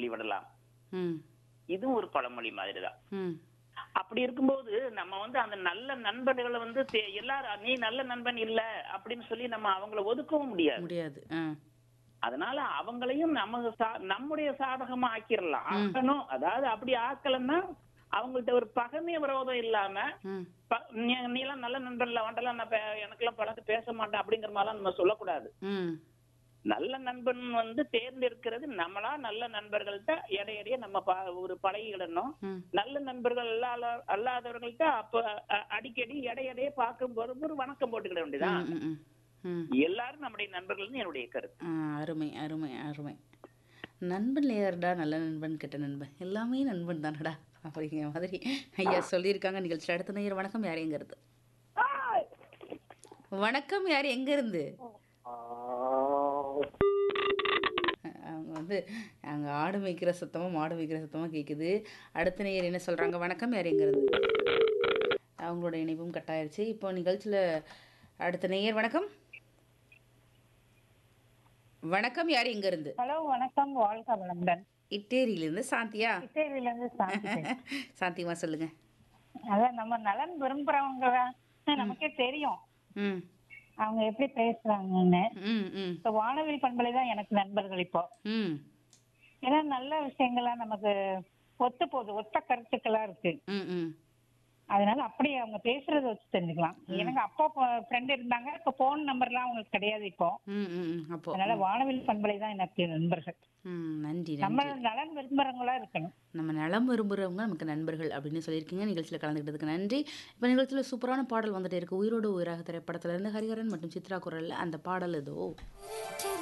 சொல்லிவிடலாம் ம் இதுவும் ஒரு பழமொழி மாதிரிதான் ம் அப்படி இருக்கும்போது நம்ம வந்து அந்த நல்ல நண்பர்களை வந்து தே- எல்லாரும் நீ நல்ல நண்பன் இல்ல அப்படின்னு சொல்லி நம்ம அவங்கள ஒதுக்கவும் முடியாது முடியாது ஆ அதனால அவங்களையும் நம்ம சா- நம்முடைய சாதகமா ஆக்கிரலாம் ஆக்கணும் அதாவது அப்படி ஆக்கலன்னா அவங்கள்ட்ட ஒரு பகமை விரோதம் இல்லாம ம் ப- நீ நீ எல்லாம் நல்ல நண்பன் இல்ல வண்டெல்லாம் நான் பே- எனக்கெல்லாம் பழக்க பேச மாட்டேன் அப்படிங்கிற மாதிரிலாம் நம்ம சொல்லக்கூடாது ம் நல்ல நண்பன் வந்து தேர்ந்தெடுக்கிறது நம்மளா நல்ல நண்பர்கள்ட்ட இடையிடையே நம்ம ப- ஒரு பழகிடணும் ம் நல்ல நண்பர்கள் அல்லாத அல்லாதவர்கள்ட்ட அப்ப அ- அடிக்கடி இடையிடையே பார்க்கும்போது ஒரு வணக்கம் போட்டுக்கிட வேண்டியதான் ம், ம், ம். எல்லாரும் நம்முடைய நண்பர்கள்னு என்னுடைய கருத்து ஆ, அருமை அருமை அருமை நண்பன் யாருடா நல்ல நண்பன் கெட்ட நண்பன் எல்லாமே நண்பன் தானடா அப்படிங்கிற மாதிரி ஐயா சொல்லியிருக்காங்க நிகழ்ச்சியில் அடுத்த நேரம் வணக்கம் யார் எங்க இருந்து வணக்கம் யார் எங்க இருந்து அவங்க வந்து அங்கே ஆடு மேய்க்கிற சத்தமாக மாடு மேய்க்கிற சத்தமாக கேட்குது அடுத்த நேயர் என்ன சொல்கிறாங்க வணக்கம் யார் எங்க இருந்து அவங்களோட இணைப்பும் கட்டாயிருச்சு இப்போ நிகழ்ச்சியில் அடுத்த நேயர் வணக்கம் வணக்கம் யார் எங்க இருந்து ஹலோ வணக்கம் வாழ்க வளமுடன் இட்டேரியிலேருந்து சாந்தியா கிருஷ்ணகிரியில இருந்து சாந்தி பேசுறேன். சாந்திமா சொல்லுங்க அதான் நம்ம நலன் விரும்புறவங்க நமக்கே தெரியும் ம் அவங்க எப்படி பேசுறாங்கன்னு ம் ம் இப்ப வானவில் பண்பலை தான் எனக்கு நண்பர்கள் இப்போ ம் ஏன்னா நல்ல விஷயங்கள்லாம் நமக்கு ஒத்து போகுது ஒத்த கருத்துக்களா இருக்கு ம் ம் அதனால அப்படி அவங்க பேசுறத வச்சு தெரிஞ்சுக்கலாம் எனக்கு அப்போ ஃப்ரெண்ட் இருந்தாங்க இப்போ போன் நம்பர்லாம் அவங்களுக்கு கிடையாது இப்போ ம் ம் ம் அப்போ அதனால வானவில் பண்பலை தான் எனக்கு நண்பர்கள் ம் நன்றி நம்ம நன்றி நலன் விரும்புறவங்களா இருக்கணும் நம்ம நலம் விரும்புகிறவங்க நமக்கு நண்பர்கள் அப்படின்னு சொல்லியிருக்கீங்க நிகழ்ச்சியில் கலந்துக்கிட்டதுக்கு நன்றி இப்போ நிகழ்ச்சியில் சூப்பரான பாடல் வந்துட்டே இருக்கு உயிரோடு உயிராக திரைப்படத்துல இருந்து ஹரிஹரன் மற்றும் சித்ரா குரல்ல அந்த பாடல் ஏதோ Do